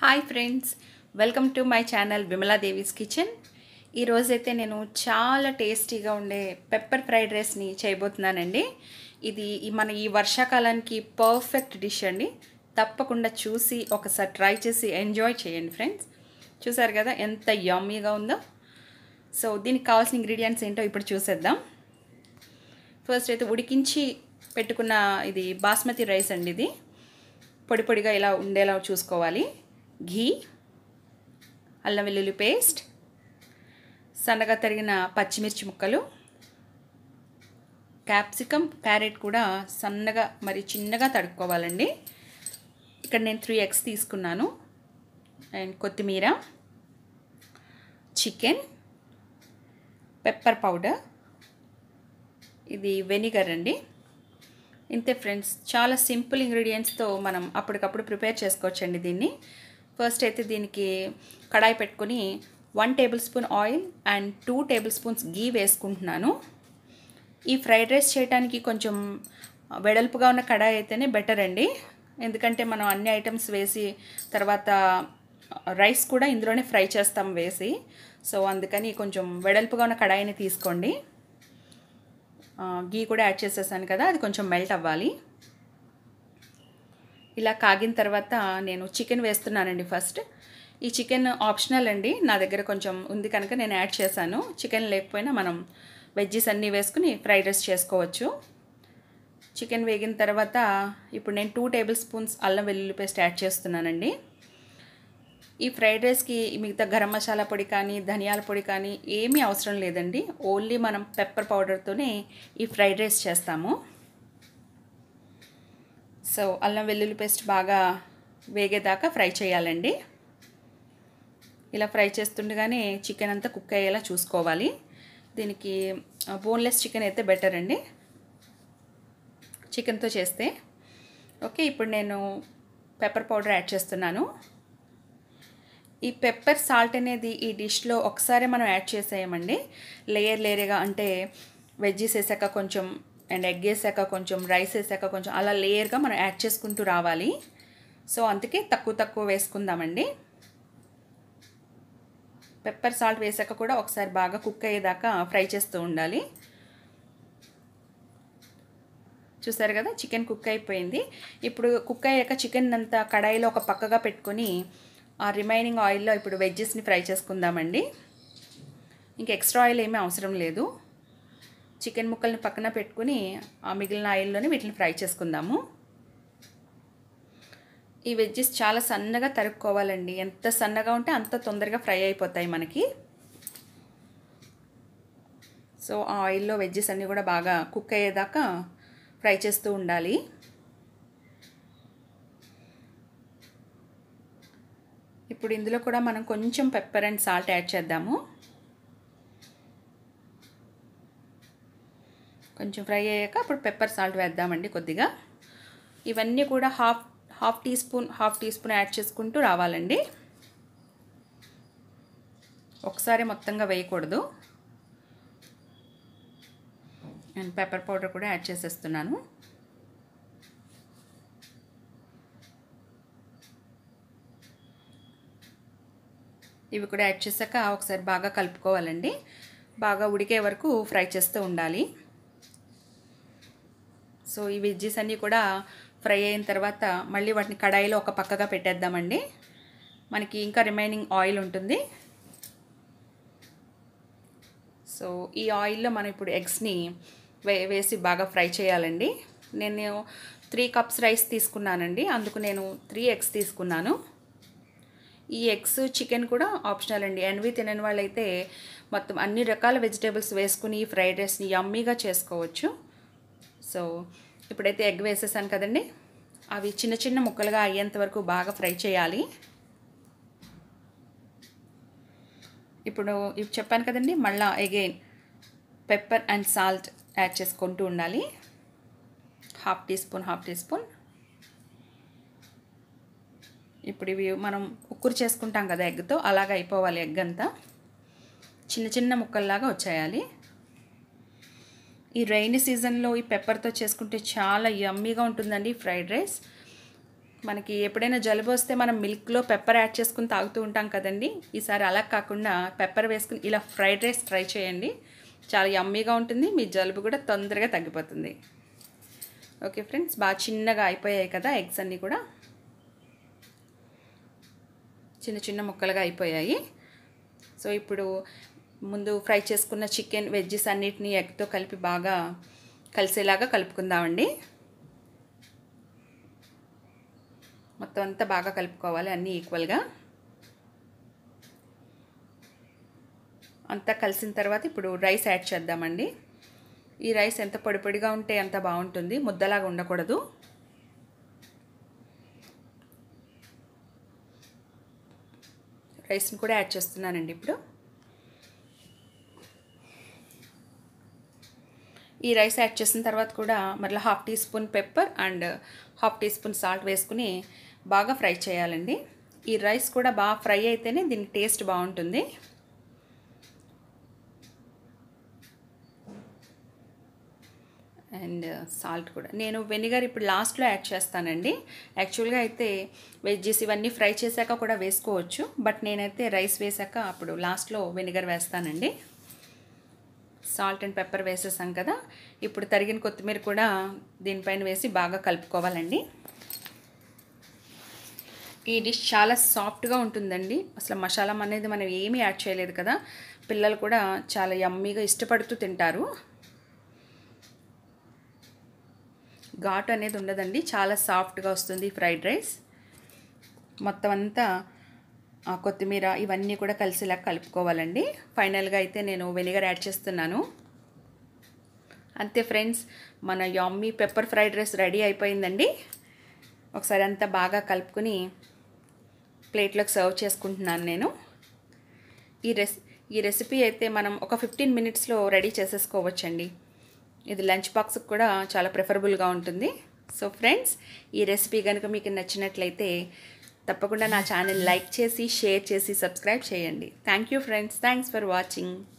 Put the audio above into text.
hi friends welcome to my channel Vimala Devi's kitchen ఈరోజైతే నేను చాలా టేస్టీగా ఉండే పెప్పర్ ఫ్రైడ్ రైస్ని చేయబోతున్నానండి ఇది ఈ- మన ఈ వర్షాకాలానికి పర్ఫెక్ట్ డిష్ అండి తప్పకుండా చూసి ఒకసారి ట్రై చేసి ఎంజాయ్ చేయండి ఫ్రెండ్స్ చూసారు కదా ఎంత యమ్మీగా ఉందో సో దీనికి కావాల్సిన ఇంగ్రీడియంట్స్ ఏంటో ఇప్పుడు చూసేద్దాం ఫస్ట్ అయితే ఉడికించి పెట్టుకున్న ఇది బాస్మతి రైస్ అండి ఇది పొడి పొడిగా ఇలా ఉండేలా చూసుకోవాలి ఘీ అల్లం వెల్లుల్లి పేస్ట్ సన్నగా తరిగిన పచ్చిమిర్చి ముక్కలు క్యాప్సికమ్ క్యారెట్ కూడా సన్నగా మరి చిన్నగా తడుక్కోవాలండి ఇక్కడ నేను త్రీ ఎగ్స్ తీసుకున్నాను అండ్ కొత్తిమీర చికెన్ పెప్పర్ పౌడర్ ఇది వెనిగర్ అండి ఇంతే ఫ్రెండ్స్ చాలా సింపుల్ ఇంగ్రీడియంట్స్తో మనం అప్పటికప్పుడు ప్రిపేర్ చేసుకోవచ్చండి దీన్ని ఫస్ట్ అయితే దీనికి కడాయి పెట్టుకొని one tablespoon oil and two tablespoons ghee వేసుకుంటున్నాను ఈ ఫ్రైడ్ రైస్ చేయడానికి కొంచెం వెడల్పుగా ఉన్న కడాయి అయితేనే బెటర్ అండి ఎందుకంటే మనం అన్ని ఐటమ్స్ వేసి తర్వాత రైస్ కూడా ఇందులోనే ఫ్రై చేస్తాం వేసి సో అందుకని కొంచెం వెడల్పుగా ఉన్న కడాయిని తీసుకోండి ఆ, గీ కూడా యాడ్ చేసేసాను కదా అది కొంచెం మెల్ట్ అవ్వాలి ఇలా కాగిన తర్వాత నేను చికెన్ వేస్తున్నానండి ఫస్ట్ ఈ చికెన్ ఆప్షనల్ అండి నా దగ్గర కొంచెం ఉంది కనుక నేను యాడ్ చేశాను చికెన్ లేకపోయినా మనం వెజ్జెస్ అన్నీ వేసుకుని ఫ్రైడ్ రైస్ చేసుకోవచ్చు చికెన్ వేగిన తర్వాత ఇప్పుడు నేను టూ టేబుల్ స్పూన్స్ అల్లం వెల్లుల్లి పేస్ట్ యాడ్ చేస్తున్నానండి ఈ ఫ్రైడ్ రైస్కి మిగతా గరం మసాలా పొడి కానీ ధనియాల పొడి కానీ ఏమీ అవసరం లేదండి ఓన్లీ మనం పెప్పర్ పౌడర్తోనే ఈ ఫ్రైడ్ రైస్ చేస్తాము సో అల్లం వెల్లుల్లి పేస్ట్ బాగా వేగేదాకా ఫ్రై చేయాలండి ఇలా ఫ్రై చేస్తుండగానే చికెన్ అంతా కుక్ అయ్యేలా చూసుకోవాలి దీనికి బోన్లెస్ చికెన్ అయితే బెటర్ అండి చికెన్తో చేస్తే ఓకే ఇప్పుడు నేను పెప్పర్ పౌడర్ యాడ్ చేస్తున్నాను ఈ పెప్పర్ సాల్ట్ అనేది ఈ డిష్లో ఒకసారి మనం యాడ్ చేసేయమండి లేయర్ లేయర్గా అంటే వెజ్జీస్ వేసాక కొంచెం అండ్ ఎగ్ వేసాక కొంచెం రైస్ వేసాక కొంచెం అలా లేయర్గా మనం యాడ్ చేసుకుంటూ రావాలి సో అందుకే తక్కువ తక్కువ వేసుకుందామండి పెప్పర్ సాల్ట్ వేసాక కూడా ఒకసారి బాగా కుక్ అయ్యేదాకా ఫ్రై చేస్తూ ఉండాలి చూసారు కదా చికెన్ కుక్ అయిపోయింది ఇప్పుడు కుక్ అయ్యాక చికెన్ అంతా కడాయిలో ఒక పక్కగా పెట్టుకొని ఆ రిమైనింగ్ ఆయిల్లో ఇప్పుడు వెజ్జెస్ని ఫ్రై చేసుకుందామండి ఇంకా ఎక్స్ట్రా ఆయిల్ ఏమీ అవసరం లేదు చికెన్ ముక్కల్ని పక్కన పెట్టుకుని ఆ మిగిలిన ఆయిల్లోనే వీటిని ఫ్రై చేసుకుందాము ఈ వెజ్జెస్ చాలా సన్నగా తరుక్కోవాలండి ఎంత సన్నగా ఉంటే అంత తొందరగా ఫ్రై అయిపోతాయి మనకి సో ఆ ఆయిల్లో వెజ్జెస్ అన్నీ కూడా బాగా కుక్ అయ్యేదాకా ఫ్రై చేస్తూ ఉండాలి ఇప్పుడు ఇందులో కూడా మనం కొంచెం పెప్పర్ అండ్ సాల్ట్ యాడ్ చేద్దాము కొంచెం ఫ్రై అయ్యాక అప్పుడు పెప్పర్ సాల్ట్ వేద్దామండి కొద్దిగా ఇవన్నీ కూడా half half teaspoon half teaspoon add చేసుకుంటూ రావాలండి ఒకసారి మొత్తంగా వేయకూడదు అండ్ పెప్పర్ పౌడర్ కూడా యాడ్ చేసేస్తున్నాను ఇవి కూడా యాడ్ చేశాక ఒకసారి బాగా కలుపుకోవాలండి బాగా ఉడికే వరకు ఫ్రై చేస్తూ ఉండాలి సో ఈ వెజ్జెస్ అన్నీ కూడా ఫ్రై అయిన తర్వాత మళ్ళీ వాటిని కడాయిలో ఒక పక్కగా పెట్టేద్దామండి మనకి ఇంకా రిమైనింగ్ ఆయిల్ ఉంటుంది సో ఈ ఆయిల్లో మనం ఇప్పుడు ఎగ్స్ని వే వేసి బాగా ఫ్రై చేయాలండి నేను త్రీ కప్స్ రైస్ తీసుకున్నానండి అందుకు నేను త్రీ ఎగ్స్ తీసుకున్నాను ఈ ఎగ్స్ చికెన్ కూడా ఆప్షనల్ అండి ఎన్వి తినని వాళ్ళైతే మొత్తం అన్ని రకాల వెజిటేబుల్స్ వేసుకుని ఈ ఫ్రైడ్ రైస్ని యమ్మీగా చేసుకోవచ్చు సో ఇప్పుడైతే ఎగ్ వేసేసాను కదండి అవి చిన్న చిన్న ముక్కలుగా అయ్యేంత వరకు బాగా ఫ్రై చేయాలి ఇప్పుడు ఇవి చెప్పాను కదండి మళ్ళా again pepper and salt add చేసుకుంటూ ఉండాలి half teaspoon half teaspoon ఇప్పుడు ఇవి మనం ఉక్కురు చేసుకుంటాం కదా ఎగ్తో అలాగ అయిపోవాలి ఎగ్ అంతా చిన్న చిన్న ముక్కల్లాగా వచ్చేయాలి ఈ రైనీ సీజన్లో ఈ పెప్పర్తో చేసుకుంటే చాలా యమ్మీగా ఉంటుందండి ఫ్రైడ్ రైస్ మనకి ఎప్పుడైనా జలుబు వస్తే మనం మిల్క్లో పెప్పర్ యాడ్ చేసుకుని తాగుతూ ఉంటాం కదండి ఈసారి అలా కాకుండా పెప్పర్ వేసుకుని ఇలా ఫ్రైడ్ రైస్ ట్రై చేయండి చాలా యమ్మీగా ఉంటుంది మీ జలుబు కూడా తొందరగా తగ్గిపోతుంది ఓకే ఫ్రెండ్స్ బాగా చిన్నగా అయిపోయాయి కదా ఎగ్స్ అన్నీ కూడా చిన్న చిన్న ముక్కలుగా అయిపోయాయి సో ఇప్పుడు ముందు ఫ్రై చేసుకున్న చికెన్ వెజ్జెస్ అన్నిటిని ఎగ్తో కలిపి బాగా కలిసేలాగా కలుపుకుందామండి మొత్తం అంతా బాగా కలుపుకోవాలి అన్నీ ఈక్వల్గా అంతా కలిసిన తర్వాత ఇప్పుడు రైస్ యాడ్ చేద్దామండి ఈ రైస్ ఎంత పొడి పొడిగా ఉంటే అంత బాగుంటుంది ముద్దలాగా ఉండకూడదు రైస్ని కూడా యాడ్ చేస్తున్నానండి ఇప్పుడు ఈ రైస్ యాడ్ చేసిన తర్వాత కూడా మరలా half teaspoon pepper and half teaspoon salt వేసుకుని బాగా ఫ్రై చేయాలండి ఈ రైస్ కూడా బాగా ఫ్రై అయితేనే దీనికి టేస్ట్ బాగుంటుంది అండ్ సాల్ట్ కూడా నేను వెనిగర్ ఇప్పుడు లాస్ట్లో యాడ్ చేస్తానండి యాక్చువల్గా అయితే వెజ్జెస్ ఇవన్నీ ఫ్రై చేశాక కూడా వేసుకోవచ్చు బట్ నేనైతే రైస్ వేశాక అప్పుడు లాస్ట్లో వెనిగర్ వేస్తానండి సాల్ట్ అండ్ పెప్పర్ వేసేసాం కదా ఇప్పుడు తరిగిన కొత్తిమీర కూడా దీనిపైన వేసి బాగా కలుపుకోవాలండి ఈ డిష్ చాలా సాఫ్ట్గా ఉంటుందండి అసలు మసాలా అనేది మనం ఏమీ యాడ్ చేయలేదు కదా పిల్లలు కూడా చాలా యమ్మీగా ఇష్టపడుతూ తింటారు ఘాటు అనేది ఉండదండి చాలా సాఫ్ట్గా వస్తుంది ఫ్రైడ్ రైస్ మొత్తం అంతా కొత్తిమీర ఇవన్నీ కూడా కలిసిలా కలుపుకోవాలండి ఫైనల్గా అయితే నేను వెనిగర్ యాడ్ చేస్తున్నాను అంతే ఫ్రెండ్స్ మన yummy pepper fried rice ready అయిపోయిందండి ఒకసారి అంతా బాగా కలుపుకొని ప్లేట్లోకి సర్వ్ చేసుకుంటున్నాను నేను ఈ రెస్ ఈ రెసిపీ అయితే మనం ఒక ఫిఫ్టీన్ మినిట్స్లో రెడీ చేసేసుకోవచ్చండి ఇది లంచ్ బాక్స్కి కూడా చాలా ప్రిఫరబుల్గా ఉంటుంది సో ఫ్రెండ్స్ ఈ రెసిపీ కనుక మీకు నచ్చినట్లయితే తప్పకుండా నా ఛానల్ లైక్ చేసి షేర్ చేసి సబ్స్క్రైబ్ చేయండి thank you friends thanks for watching